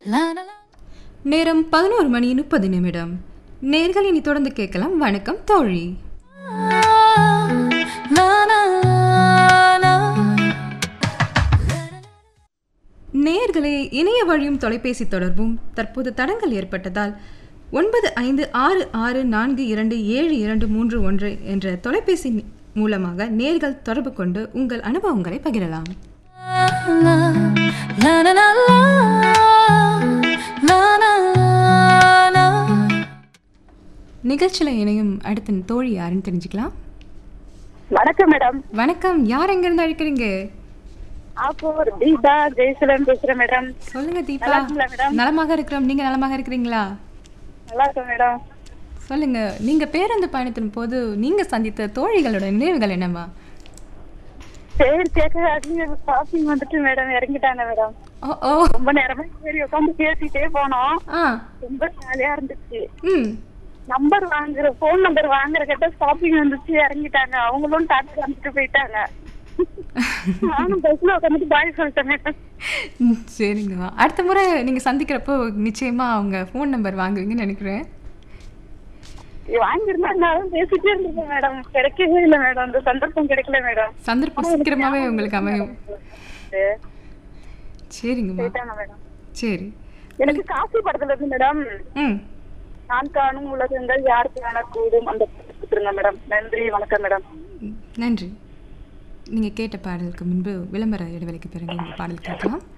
La la la. நேரம் பதினோரு மணி முப்பது நிமிடம் நேர்கள் இனி தொடர்ந்து கேட்கலாம் வணக்கம் தோழி La la la. நேயர்களே இணைய வழியும் தொலைபேசி தொடர்பும் தற்போது தடங்கள் ஏற்பட்டதால் ஒன்பது ஐந்து ஆறு ஆறு நான்கு இரண்டு ஏழு இரண்டு மூன்று ஒன்று என்ற தொலைபேசி நி- மூலமாக நேர்கள் தொடர்பு கொண்டு உங்கள் அனுபவங்களை பகிரலாம் La la la la la. La la la. நிகழ்ச்சியில் இணையும் அடுத்த தோழி யாருன்னு தெரிஞ்சுக்கலாம் வணக்கம் மேடம் வணக்கம் யார் எங்கிருந்து அழைக்கிறீங்க ஆப்பூர் தீபா ஜெயசீலன் பேசுறேன் மேடம் சொல்லுங்க தீபா நல்லா இருக்கீங்களா மேடம்? நலமாக இருக்கிறோம் நீங்க நலமாக இருக்கிறீங்களா நல்லா இருக்கேன் மேடம் சொல்லுங்க நீங்க பேருந்து பயணத்தின் போது நீங்க சந்தித்த தோழிகளோட நினைவுகள் என்னமா சரி கேட்க ஷாப்பிங் வந்துட்டு மேடம் இறங்கிட்டாங்க மேடம் ஓ ஓ ரொம்ப நேரமா சரி உட்காந்து பேசிட்டே போனோம் ஆ ரொம்ப ஜாலியா இருந்துச்சு ம் நம்பர் வாங்குற போன் நம்பர் வாங்குற கிட்ட ஷாப்பிங் வந்துச்சு இறங்கிட்டாங்க அவங்களும் டாக்டர் காமிச்சிட்டு போயிட்டாங்க நானும் பஸ்ல உட்காந்துட்டு பாய் சொல்லிட்டேன் மேடம் ம், சரிங்கம்மா அடுத்த முறை நீங்க சந்திக்கிறப்போ நிச்சயமா அவங்க ஃபோன் நம்பர் வாங்குவீங்கன்னு நினைக்கிறேன் வாங்கியிருந்தா நானும் பேசிட்டே இருந்திருக்கேன் மேடம் கிடைக்கவே இல்லை மேடம் அந்த சந்தர்ப்பம் கிடைக்கல மேடம் சந்தர்ப்பம் சீக்கிரமாவே உங்களுக்கு அமையும் சரிங்கம்மா போயிட்டாங்க மேடம் சரி எனக்கு காசி படத்துல இருந்து மேடம் ம் நான் காணும் உலகங்கள் யார் காணக்கூடும் அந்த படத்தை கொடுத்துருங்க மேடம் நன்றி வணக்கம் மேடம் நன்றி நீங்கள் கேட்ட பாடலுக்கு முன்பு விளம்பர இடைவெளிக்கு பிறகு இந்த பாடல் கேட்கலாம்